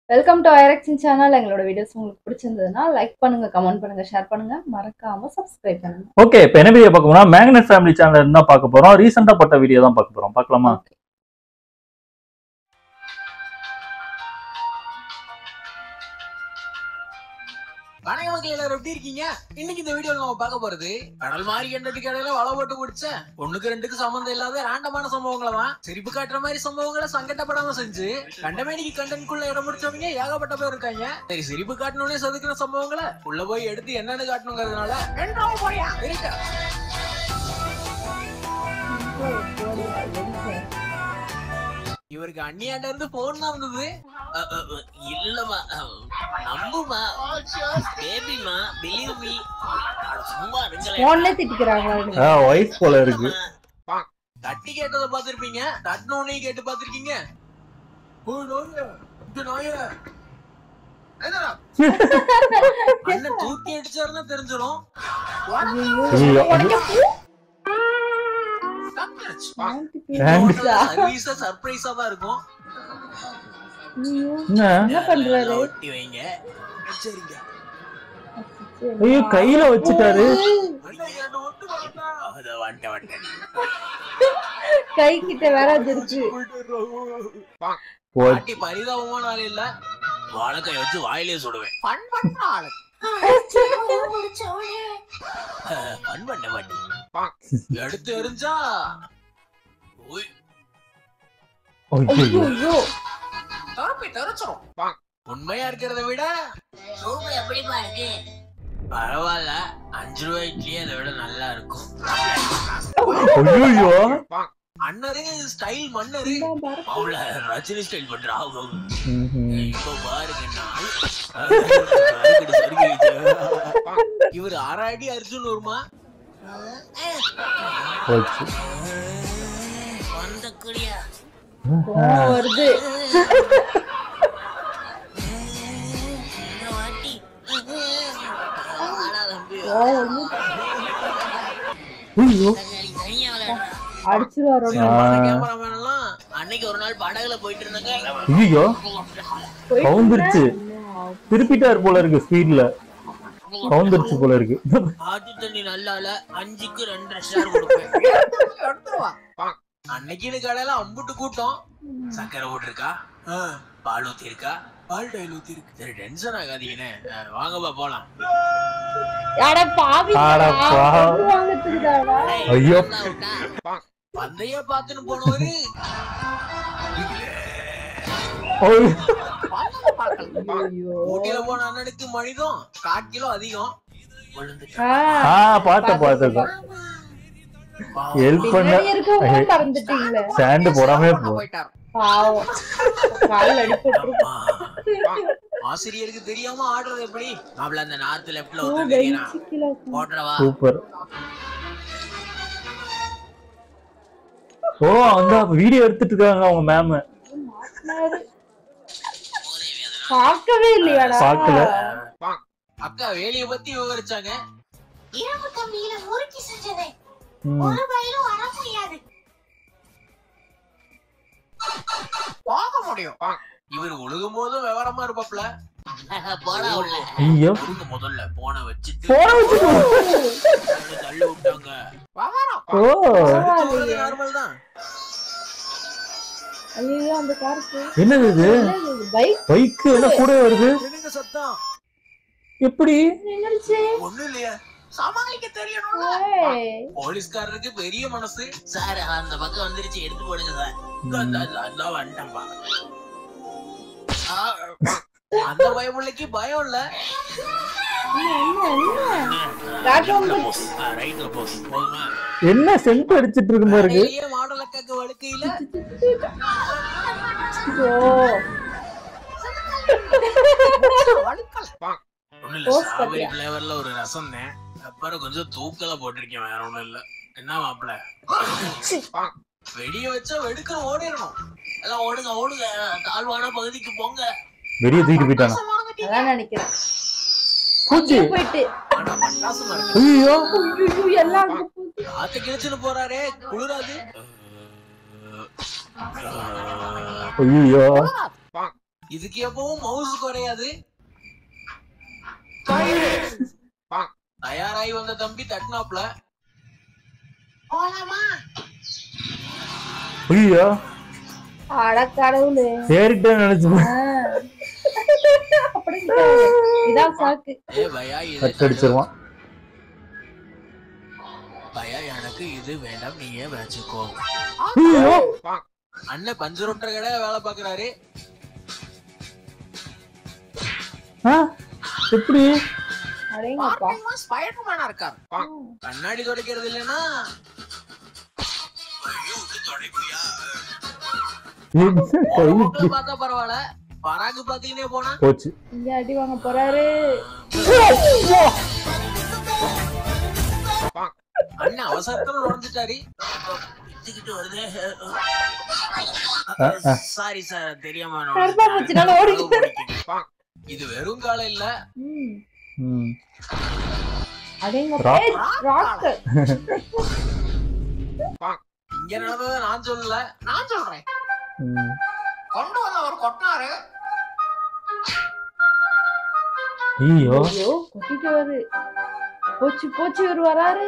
Welcome to ஐரக்ஷன் channel எங்களோட videos உங்களுக்கு பிடிச்சிருந்ததுன்னா லைக் பண்ணுங்க கமெண்ட் பண்ணுங்க ஷேர் பண்ணுங்க மறக்காம சப்ஸ்கிரைப் பண்ணுங்க ஓகே இப்போ என்ன வீடியோ பார்க்க போறோம் மேக்னெட் ஃபேமிலி சேனல் இருந்தா பார்க்க போறோம் ரீசெண்டா போட்ட வீடியோ தான் பார்க்க போறோம் பார்க்கலாமா Okay. வணக்க மக்கள் எல்லாரும் எப்படி இருக்கீங்க இன்னைக்கு இந்த வீடியோல நம்ம பார்க்க போறது கடல் மாறி கண்டதுக்கு இடையில வலை போட்டு பிடிச்ச ஒண்ணுக்கு ரெண்டுக்கு சம்மந்தம் இல்லாத ரேண்டமான சம்பவங்களை தான் சிரிப்பு காட்டுற மாதிரி சம்பவங்களை சங்கட்டப்படாம செஞ்சு கண்டமேனிக்கு கண்டனுக்குள்ள இடம் முடிச்சவங்க ஏகப்பட்ட பேர் இருக்காங்க சரி சிரிப்பு காட்டணும்னே செதுக்கிற சம்பவங்களை உள்ள போய் எடுத்து என்னன்னு காட்டணுங்கிறதுனால என்றாவும் போயா, இருக்கா. இவருக்கு அண்ணியாண்ட இருந்து போன் தான் வந்தது அ, அ, அ, இல்லம்மா அ, நம்புமா பேபிமா பிலீவ் மீ சும்மா இருங்களேன் போன்ல திட்டிக்கிறாங்களா ஒய்ஃப் போல இருக்கு தட்டி கேட்டதை பார்த்திருப்பீங்க தட்டினோடனே கேட்டு பார்த்திருக்கீங்க ஓய் நாயே, இந்த நாயே. என்னடா? அண்ணன் தூக்கி அடிச்சாருன்னா தெரிஞ்சிடும் ஐயோ, ஐயோ. சர்வீஸா சர்ப்ரைஸா தான் இருக்கும் என்ன என்ன பண்றாரு ஒட்டி வைங்க சரிங்க ஐயோ கையில வச்சுட்டாரு அத வந்துட்டேன் வந்துட்டேன் கை கிட்ட வேற அது இருக்கு போ- பாட்டி பரிதாபமான ஆள் இல்ல வாழைக்காய் வச்சு வாயிலே சுடுவேன் ஃபன் பண்ண ஆளு ஃபன் பண்ண பாட்டி எடுத்து எரிஞ்சா உய், ஐயோ. ஐயோ தரப்பி தரச்சிரும் உண்மையா இருக்கிறத விட சூப்பு எப்படிப்பா இருக்கு பரவாயில்ல அஞ்சு ரூபாய் இட்லியே அதை விட நல்லா இருக்கும் ஐயோ அண்ணரு ஸ்டைல் மன்னரு அவள ரஜினி ஸ்டைல் பண்றா ம்ஹும். இப்ப பாருங்க நாள் சறுக்குது, சறுக்குது. இவர் அரை அடி அர்ஜுன் வருமா போச்சு வந்த குடியா கோவம் வருது இந்த வாட்டி ஆடா தம்பி கோவம் வந்து ஐயோ தக்காளி தனியா விளையாடுறா அடிச்சிருவாரோ கேமராமேன் எல்லாம் அன்னைக்கு ஒரு நாள் படகுல போயிட்டு இருந்தாங்க ஐயோ கவுந்துருச்சு திருப்பிட்டாரு போல இருக்கு ஸ்பீட்ல கவுந்துருச்சு போல இருக்கு ஆத்து தண்ணி நல்லால அஞ்சுக்கு ரெண்டரை ஸ்டார் கொடுப்பேன் அன்னைக்கு கடையில அம்புட்டு கூட்டம் சக்கரை போட்டிருக்கா பால் ஊத்தி இருக்கா பால் டைல் ஊத்தி இருக்கு சரி டென்ஷன் ஆகாதீங்கன்னு அஹ், வாங்கப்பா போலாம் அட பாவி அட பாவி. வாங்கத்துக்குதாடா டேய், ஐயோ. நல்லா விட்டா. பந்தைய பாத்துன்னு போனவரு ஐயோ. ஐயோ ஊட்டியில போன அண்ணனுக்கு மனிதம் கால் கிலோ அதிகம் விழுந்துட்டான். ஆ ஆ பாத்த பார்த்ததான் ஹெல்ப் பண்ண பின்னாடி இருக்கவங்க மறந்துட்டீங்களே சாண்டு போடாமே போ போயிட்டார் பாவம் கால் அடிபட்டு ஆசிரியருக்கு தெரியாம ஆடுறது எப்படி அவள அந்த நார்த் லெஃப்ட்ல ஓ, ஒருத்தர் தெரியுறான் வெயிச்சு கீழே போடுறவா சூப்பர் ஓ அந்த வீடியோ எடுத்துட்டு இருக்காங்க அவங்க மேம் மாட்டினாரு. பார்க்கவே இல்லையாடா பார்க்கல. அக்கா வேலைய பத்தி விவரிச்சாங்க இரும்பு கம்பியில முறுக்கி செஞ்சதை ம். ஒரு பயிலும் வர முடியாது பார்க்க முடியும் இவர் ஒழுகும் போதும் விவரமா இருப்பாப்ல போடா உள்ள ஐயோ ஒழுங்கு முதல்ல போன வச்சுட்டு போன வச்சுட்டு அவனை தள்ளி விட்டாங்க ஓ நார்மல் தான் ஐயோ அந்த காருக்கு என்னது இது பைக் பைக் என்ன கூட வருது என்னங்க சத்தம் எப்படி நின்னுடுச்சு ஒண்ணும் இல்லையா சமாளிக்க தெரியணும் ஏய், போலீஸ்காரருக்கு பெரிய மனசு சார் அந்த பக்கம் வந்துருச்சு எடுத்து போடுங்க சார் அந்த அந்த வந்துட்டேன்பா ஆ, அந்த பயமுள்ளைக்கு பயம் இல்ல என்ன, என்ன? ராஜா வந்து- ரைட்ல போஸ் போதுமா என்ன சென்ட் அடிச்சிட்டு இருக்கும் பாருங்க நிறைய மாடல் அக்காக்கு வழுக்கையில ஓ, ஒண்ணும் இல்ல Post ஸ்ட்ராபெரி பண்ணியா? ஃபிளேவர்ல ஒரு ரசம் அப்புறம் கொஞ்சம் தூக்கலா போட்டிருக்கேன் வேற ஒண்ணும் இல்ல என்ன மாப்பிள வெடிய வச்சா வெடுக்க ஓடிடணும் எல்லாம் ஓடுங்க ஓடுங்க தாழ்வான பகுதிக்கு போங்க வெளிய தூக்கிட்டு போயிட்டானா அதான் நினைக்கிறேன் பூச்சி இங்க போயிட்டு ஆனா பட்டாசு இருக்கு ஐயோ ஐயோ, எல்லாம் அங்க போகுது. காத்து கிழிச்சுன்னு போறாரே குளிராது ஐயோ இதுக்கு எப்பவும் மவுஸ் குறையாது தயாராகி வந்த தம்பி தட்டினாப்ல போலாமா ஐயோ அட கடவுளே ஏறிட்டேன்னு நினைச்சு ஆ. அப்படிங்களா? இதான் சாக்கு ஏ பயா இது கட் அடிச்சிருவான் பயா எனக்கு இது வேண்டாம் நீயே வச்சுக்கோ ஐயோ அண்ணன் பஞ்சர் ஒட்டுற கடை வேலை பாக்குறாரு ஆ, எப்படி அடேங்கப்பா ஸ்பைடர்மேனா இருக்காரு கண்ணாடி துடைக்கிறது இல்லைன்னா என்ன கை உங்களை பார்த்தா பரவாயில்ல பராக்கு பாத்தீங்கன்னே போனா போச்சு இங்க அடி வாங்க போறாரு அண்ணன் அவசரத்துல நுழைஞ்சிட்டாரு இட்டுக்கிட்டு வருதே சாரி சார் தெரியாம கருப்பா பூச்சினால ஓடிக்கிட்டு நுழைஞ்சிட்டேன். இது வெறும் காலம் இல்ல ம். ம். அடேங்கப்பா ஏய், ராக்கு இங்க நடந்ததை நான் சொல்லல நான் சொல்றேன் ம். கொண்டு வந்த ஒரு கொட்டாரு ஐயோ ஐயோ கொட்டிட்டு வருது போச்சு போச்சு இவர் வராரு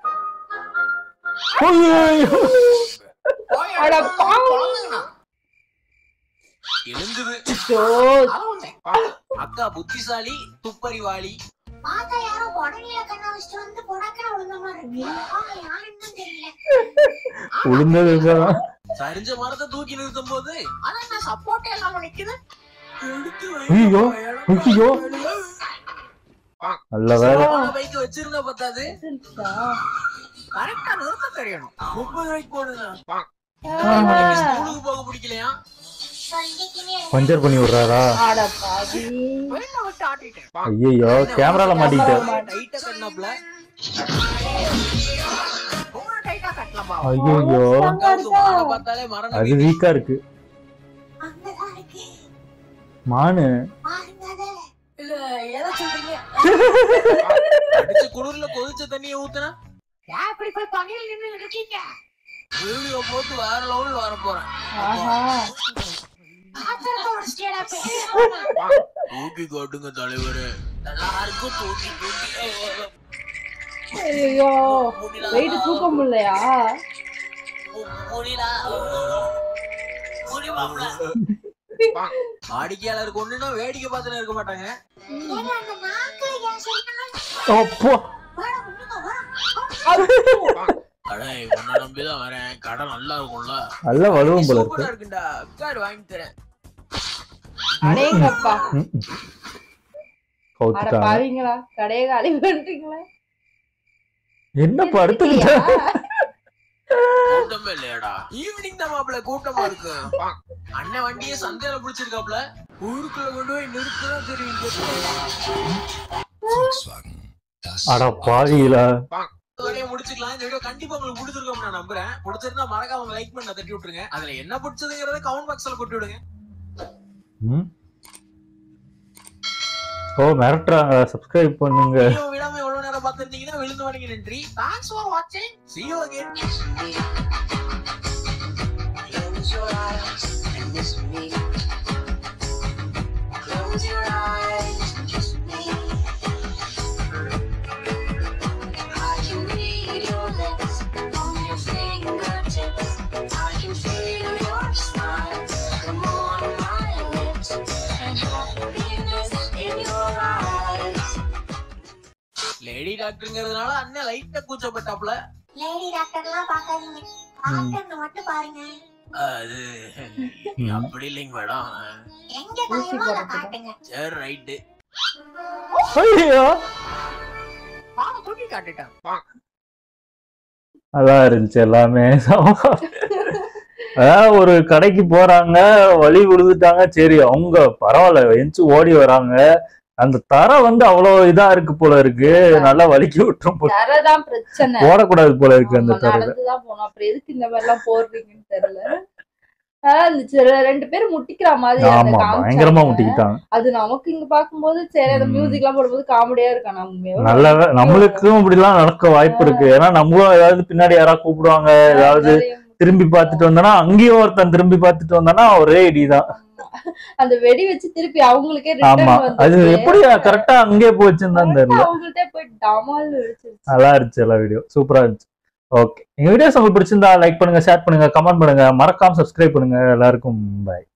ஐயோ போய் அட எடுத்து பாவி. குழந்தைங்கண்ணா. எழுந்துது அச்சோ. அக்கா புத்திசாலி துப்பறிவாளி பார்த்தா யாரோ உடனே கண்ணா வச்சுட்டு வந்து புடக்கன விழுந்த மாதிரி இருக்கு ஆ, யாருன்னு தெரியல விழுந்தது இதுதான். சரிஞ்ச மரத்தை தூக்கி நிறுத்தும் போது அதான் என்ன சப்போர்ட்டே இல்லாம நிக்குது எடுத்து வை. ஐயோ ஐயோ நல்ல வேலை பைக் வச்சிருந்தா பத்தாது வந்துருச்சா? கரெக்டா நிறுத்த தெரியணும் முப்பது ரூபாய்க்கு போடுங்க ஆ. ஸ்கூலுக்கு போக பிடிக்கலையா சொல்லிக்கினே பஞ்சர் பண்ணி விடுறாரா அட பாவி. வெளில விட்டு ஆட்டிட்டேன் ஐயோ கேமரால மாட்டிக்கிட்டாரு டைட்டா கட்டினாப்ல ரொம்ப டைட்டா கட்டலாமா ஐயோ அக்காவுக்கு மானை பார்த்தாலே மரணம் அது வீக்கா இருக்கு அங்கதான் இருக்கு மானு பாருங்க அதை. இல்ல எதை சொல்றீங்க அடிச்ச குளிர்ல கொதிச்ச தண்ணியை ஊத்துனா ஏன் இப்படி போய் பகையில் நின்று இருக்கீங்க வீடியோ போட்டு வேற லெவல்ல வர போறேன் ஆஹா. ஆத்திரத்தை உடைச்சிட்டியாடா பெரிய தூக்கி காட்டுங்க தலைவரு எல்லாருக்கும் தூக்கி தூக்கி ஐயோ முடியல. வெயிட் தூக்க முடியலையா முடியல முடியுமாப்ல வாடிக்கையாளருக்கு ஒண்ணுன்னா வேடிக்கை பார்த்துன்னு இருக்க மாட்டாங்க ஏங்க அந்த நாக்குல ஏன் சொன்னாலும் அப்போ வேணாம் ஒண்ணுங்க வரும் கடை உன்னை நம்பிதான் வரேன் கடை நல்லா இருக்கும்ல நல்ல வலுவும் போல இருக்கு சூப்பரா இருக்குண்டா கார்டு வாங்கி தரேன் அடேங்கப்பா ம், ம். அட கவுத்துட்டாங்க பாவீங்களா கடையை காலி பண்றீங்களா என்ன படுத்துக்கிட்ட கூட்டமே இல்லையாடா ஈவினிங் தான் மாப்பிள்ள கூட்டமா இருக்கு அண்ணன் வண்டியை சந்தையில பிடிச்சிருக்காப்ல ஊருக்குள்ள கொண்டு போய் நிறுத்ததான் தெரியும் அட பாவிகளா வேலையை முடிச்சுக்கலாம் இந்த வீடியோ கண்டிப்பா உங்களுக்கு பிடிச்சிருக்கும் நான் நம்புறேன் பிடிச்சிருந்தா மறக்காம லைக் பண்ண தட்டி விட்டுருங்க அதுல என்ன பிடிச்சதுங்கிறத கமெண்ட் பாக்ஸ்ல கொட்டி விடுங்க ம். ஓ மிரட்டுறாங்க சப்ஸ்கிரைப் பண்ணுங்க வீடியோ விடாம எவ்வளவு நேரம் பார்த்திருந்தீங்கன்னா விழுந்து வணங்கி நன்றி தேங்க்ஸ் ஃபார் வாட்சிங் see you again Close your eyes and miss me. Close your eyes and kiss me. I can read your lips on your fingertips. I can feel your smile come on my lips and happiness in your eyes. Lady டாக்டருங்கிறதுனால அண்ணன் லைட்டா கூச்சப்பட்டாப்ல lady டாக்டர்லாம் பார்க்காதீங்க டாக்டர்னு மட்டும் பாருங்க அது அப்படி இல்லைங்க மேடம் எங்க தயவோ அதை காட்டுங்க சரி ரைட்டு ஐயோ தூக்கி காட்டுட்டான் நல்லா இருந்துச்சு எல்லாமே அதாவது ஒரு கடைக்கு போறாங்க வழி விழுந்துட்டாங்க சரி அவங்க பரவாயில்ல எந்திச்சு ஓடி வராங்க அந்த தரம் வந்து அவ்வளவு இதா இருக்கு போல இருக்கு நல்லா வலிக்கி விட்டுரும் போல. தரதான் பிரச்சனை ஓடக்கூடாது போல இருக்கு அந்த ஆமா, தரம் நடந்துதான் போனோம் அப்புறம் எதுக்கு இந்த மாதிரி எல்லாம் போடுறீங்கன்னு தெரியல நல்லா இருந்துச்சு ரெ- ரெண்டு பேரும் முட்டிக்கிற மாதிரி அந்த ஆமா காமிச்சாங்க. பயங்கரமா முட்டிக்கிட்டாங்க அது நமக்கு இங்க பாக்கும்போது சரி அந்த ம். மியூசிக் எல்லாம் போடும்போது காமெடியா இருக்கா நம்ம நல்ல வே- நம்மளுக்கும் இப்படிலாம் நடக்க வாய்ப்பு இருக்கு ஏன்னா நம்மளும் ஏதாவது பின்னாடி யாராவது கூப்பிடுவாங்க ஏதாவது திரும்பி பார்த்துட்டு வந்தோம்னா அங்கேயும் ஒருத்தன் திரும்பி பார்த்துட்டு வந்தானா ஒரே இடிதான் அந்த வெடி வச்சு திருப்பி அவங்களுக்கே ஆமா ரிட்டர்ன் அது வந்து எப்படி கரெக்டா அங்கே போச்சுன்னு தான் தெரியல அவங்கள்ட்ட போய் டமால் வெடிச்சிருச்சு நல்லா இருந்துச்சு எல்லா வீடியோ சூப்பரா இருந்துச்சு ஓகே எங்க வீடியோஸ் உங்களுக்கு பிடிச்சிருந்தா லைக் பண்ணுங்க ஷேர் பண்ணுங்க கமெண்ட் பண்ணுங்க மறக்காம சப்ஸ்கிரைப் பண்ணுங்க எல்லாருக்கும் பாய்